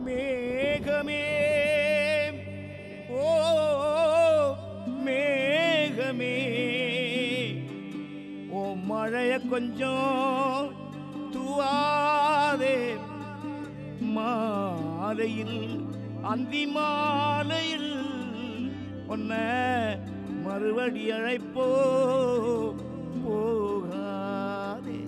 மேகமே ஓ மேகமே ஓ மழைய கொஞ்சம் தூவாதே மாலையில் அந்தி மாலையில் உன்ன மறுபடி அழைப்போ போகாதே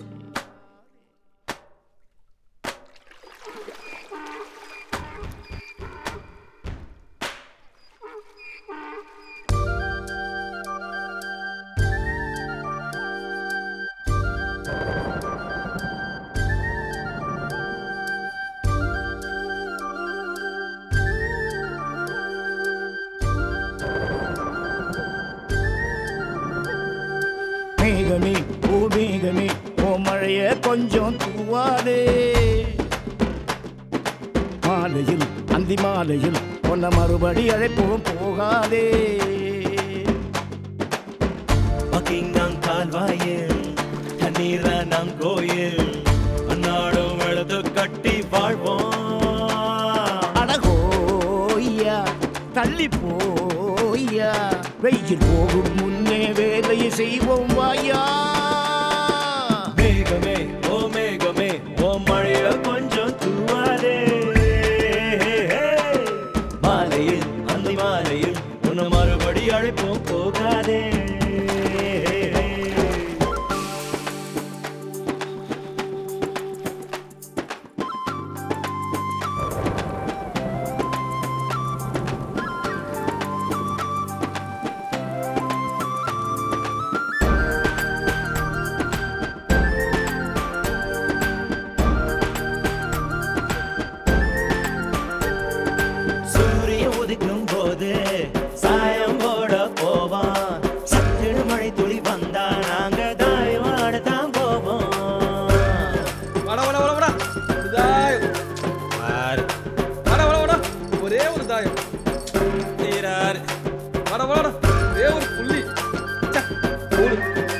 மேகமே ஓ மேகமே ஓ மழைய கொஞ்சம் தூவாதே மாலையில் அந்தி மாலையில் உன்னை மறுபடி அழைப்போம் போகாதே பக்கிங்காம் கால்வாயில் தண்ணீர் நம் கோயில் அன்னாடும் எழுது கட்டி வாழ்வோம் அடகோய்யா தள்ளி போய்யா வெயில் போகும் முன்னே வேலையை செய்வோம் வாயா மேகமே ஓ மேகமே ஓ மழைய கொஞ்சம் தூவாதே மாலையில் அந்த மாலையில் உன்னை மறுபடி அழைப்போம் போகாதே சூரிய உதிக்கும் போது சாயம் போட போவான் சத்திடு மழை துளி வந்தா நாங்க தாயமாட தான் போவோம் வாடா வாடா வாடா வாடா ஒரு தாயம் ஆறு வாடா வாடா வாடா ஒரே ஒரு தாயம் தீராறு வாடா வாடா ஒரே ஒரு புள்ளி ச்சே, போடு.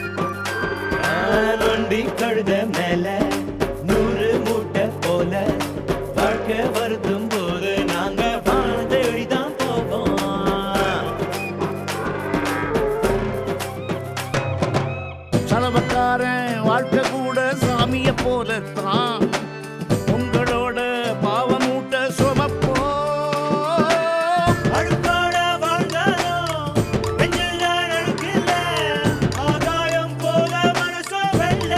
நொண்டி கழுத மேல நூறு மூட்டை போல வாழ்க்கை வருத்தும் போது நாங்க வாழ்ந்தேடி தான் போவோம் சலவக்காரன் வாழ்க்கை கூட சாமிய போலத்தான் உங்களோட பாவமூட்ட சுமப்போ அழுக்காட வாழ்ந்தாலும் நெஞ்சில் அழுக்கில்ல ஆதாயம் போல மனச வெல்ல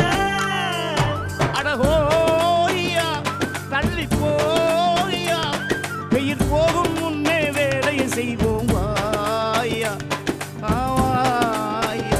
அடகோய்யா தள்ளி போய்யா வெயில் போகும் முன்னே வேலையை செய்வோம் வாயா ஆ, வாயா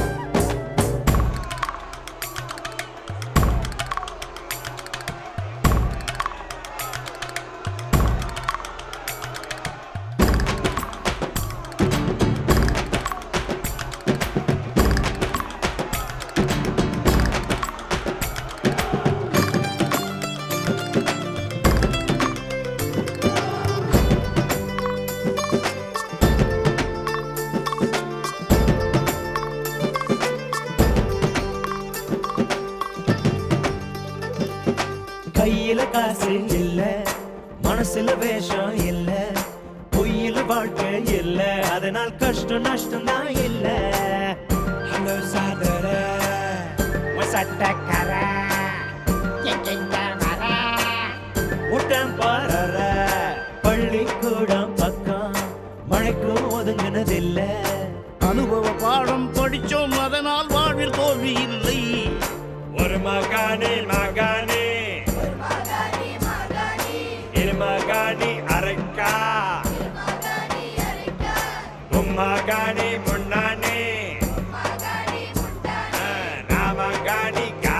கையில காசு இல்ல மனசுல வேஷம் இல்ல பொய்யில வாழ்க்கை இல்ல அதனால் கஷ்டம் நஷ்டம் தான் இல்ல ஹலோ சாதர சட்டக்கர ஊட்டம் பாரற பள்ளிக்கூடம் பக்கம் மழைக்கும் ஒதுங்கினதில்ல அனுபவ பாடம் படிச்சோம் அதனால் வாழ்வில் தோல்வி இல்லை ஒரு மகானே மகானே இரு மகானி அரைக்கா உம்மகானி முன்னானே நாமகானி கா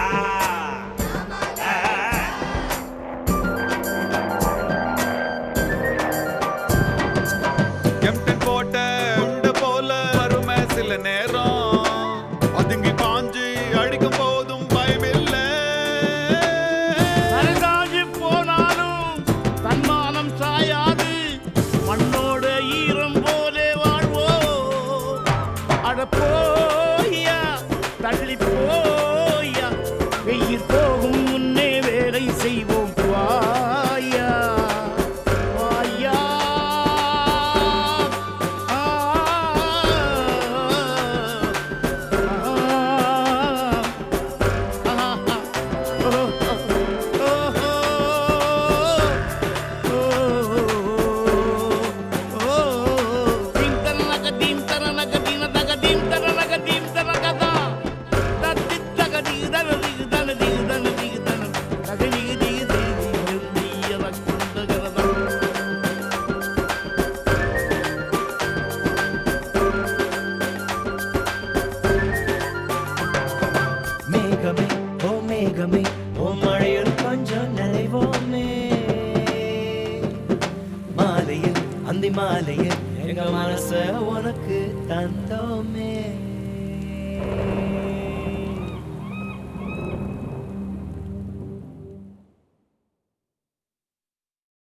கேப்டன் போட்ட உண்ட போல வறுமை சில நேரம் அதுங்கி பாஞ்சு அடிக்கும் போதும் பயமில்லை தனதாகி போனாலும் தன்மானம் சாயாது மண்ணோட ஈரம் போலே வாழ்வோ அட போய்யா தள்ளி போய்யா வெயில் போகும் முன்னே வேலை செய்வோம் வாயா உன் மழையில் கொஞ்சம் நினைவோமே மாலையில் அந்தி மாலையில் எங்க மனச உனக்கு தந்தோமே